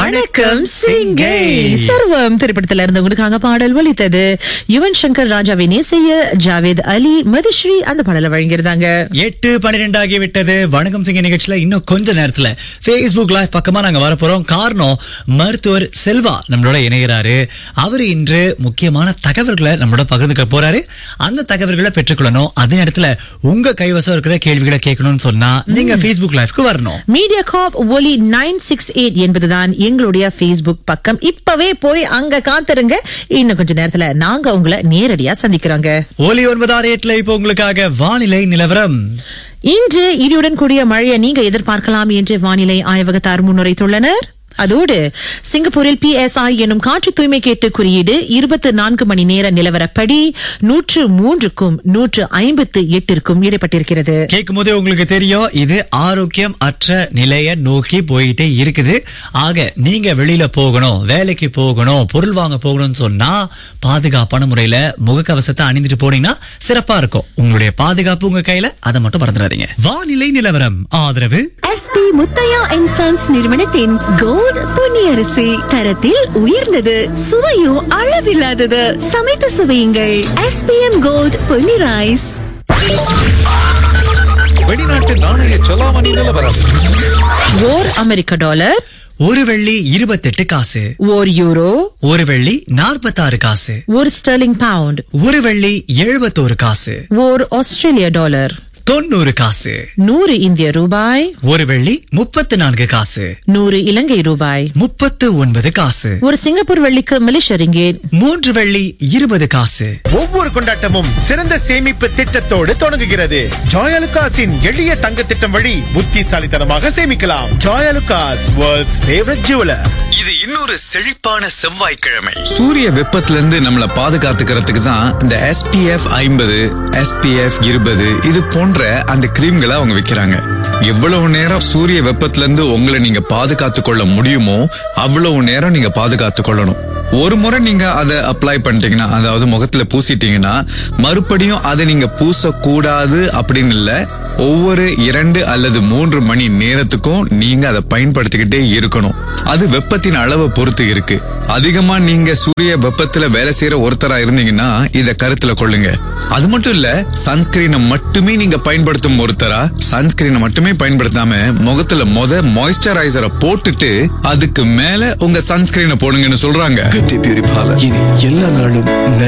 வணக்கம் சிங்கை சர்வம் திரைப்படத்துல இருந்து உங்களுக்காக பாடல் ஒலித்தது யுவன் சங்கர் ராஜாவின் இசைய ஜாவேத் அலி மதுஸ்ரீ அந்த பாடலை வழங்கியிருந்தாங்க எட்டு பன்னிரெண்டு ஆகிவிட்டது வணக்கம் சிங்க நிகழ்ச்சியில இன்னும் கொஞ்ச நேரத்துல Facebook லைவ் பக்கமா நாங்க வரப்போறோம் காரணம் மருத்துவர் செல்வா நம்மளோட இணைகிறாரு அவரு இன்று முக்கியமான தகவல்களை நம்மளோட பகிர்ந்துக்க போறாரு அந்த தகவல்களை பெற்றுக்கொள்ளணும் அதே நேரத்துல உங்க கைவசம் இருக்கிற கேள்விகளை கேட்கணும்னு சொன்னா நீங்க Facebook லைவ்க்கு வரணும் மீடியா காப் ஒலி நைன் சிக்ஸ் எயிட் என்பதுதான் எங்களுடைய Facebook பக்கம் இப்பவே போய் அங்க காத்திருங்க இன்னும் கொஞ்ச நேரத்துல நாங்க உங்களை நேரடியா சந்திக்கிறோங்க ஒலி ஒன்பதாறு எட்டுல இப்போ உங்களுக்காக வானிலை நிலவரம் இன்று இடியுடன் கூடிய மழையை நீங்க எதிர்பார்க்கலாம் என்று வானிலை ஆய்வகத்தார் முன்னுரைத்துள்ளனர் அதோடு சிங்கப்பூரில் பிஎஸ்ஐ எனும் காற்று தூய்மை கேட்டு குறியீடு இருபத்தி நான்கு மணி நேர நிலவரப்படி நூற்று மூன்றுக்கும் நூற்று ஐம்பத்து எட்டிற்கும் ஈடுபட்டிருக்கிறது கேட்கும் போதே உங்களுக்கு தெரியும் இது ஆரோக்கியம் அற்ற நிலைய நோக்கி போயிட்டே இருக்குது ஆக நீங்க வெளியில போகணும் வேலைக்கு போகணும் பொருள் வாங்க போகணும்னு சொன்னா பாதுகாப்பான முறையில முகக்கவசத்தை அணிந்துட்டு போனீங்கன்னா சிறப்பா இருக்கும் உங்களுடைய பாதுகாப்பு உங்க கையில அதை மட்டும் மறந்துடாதீங்க வானிலை நிலவரம் ஆதரவு எஸ்பி முத்தையா அண்ட் சன்ஸ் நிறுவனத்தின் கோல்ட் பொன்னியரிசி தரத்தில் உயர்ந்தது சுவையும் அளவில்லாதது சமைத்து சுவையுங்கள் எஸ்பிஎம் கோல்ட் பொன்னி ரைஸ் வெளிநாட்டு நாணய செலாவணி நிலவரம் ஓர் அமெரிக்க டாலர் ஒரு வெள்ளி இருபத்தெட்டு காசு ஓர் யூரோ ஒரு வெள்ளி நாற்பத்தாறு காசு ஒரு ஸ்டெர்லிங் பவுண்ட் ஒரு வெள்ளி எழுபத்தோரு காசு ஓர் ஆஸ்திரேலிய டாலர் தொண்ணூறு காசு நூறு இந்திய ரூபாய் ஒரு வெள்ளி முப்பத்து நான்கு காசு நூறு இலங்கை ரூபாய் முப்பத்து ஒன்பது காசு ஒரு சிங்கப்பூர் வெள்ளிக்கு மலேசிய ரிங்கேட் மூன்று வெள்ளி இருபது காசு ஒவ்வொரு கொண்டாட்டமும் சிறந்த சேமிப்பு திட்டத்தோடு தொடங்குகிறது ஜாயலுகாஸின் எளிய தங்க திட்டம் வழி புத்திசாலித்தனமாக சேமிக்கலாம் ஜாயலுகாஸ் வேர்ல்ட்ஸ் ஃபேவரட் ஜுவலர் இது இன்னொரு செழிப்பான செவ்வாய்க்கிழமை சூரிய வெப்பத்துல இருந்து நம்மளை பாதுகாத்துக்கிறதுக்கு தான் இந்த SPF ஐம்பது SPF இருபது இது போன்ற அந்த கிரீம்களை அவங்க விக்கிறாங்க எவ்வளவு நேரம் சூரிய வெப்பத்துல இருந்து உங்களை நீங்க பாதுகாத்து கொள்ள முடியுமோ அவ்வளவு நேரம் நீங்க பாதுகாத்து கொள்ளணும் ஒரு முறை நீங்க அதை அப்ளை பண்ணிட்டீங்கன்னா அதாவது முகத்துல பூசிட்டீங்கன்னா மறுபடியும் அதை நீங்க பூசக்கூடாது அப்படின்னு இல்ல ஒவ்வொரு இரண்டு அல்லது மூன்று மணி நேரத்துக்கும் நீங்க அதை பயன்படுத்திக்கிட்டே இருக்கணும் அது வெப்பத்தின் அளவை பொறுத்து இருக்கு அதிகமா நீங்க சூரிய வெப்பத்துல வேலை செய்யற ஒருத்தரா இருந்தீங்கன்னா இத கருத்துல கொள்ளுங்க அது மட்டும் இல்ல சன்ஸ்கிரீனை மட்டுமே நீங்க பயன்படுத்தும் ஒருத்தரா சன்ஸ்கிரீனை மட்டுமே பயன்படுத்தாம முகத்துல மொத மாய்ஸ்சரைசரை போட்டுட்டு அதுக்கு மேல உங்க சன்ஸ்கிரீனை போடுங்கன்னு சொல்றாங்க பியூட்டி பியூரி பார்லர் இனி எல்லா நாளும்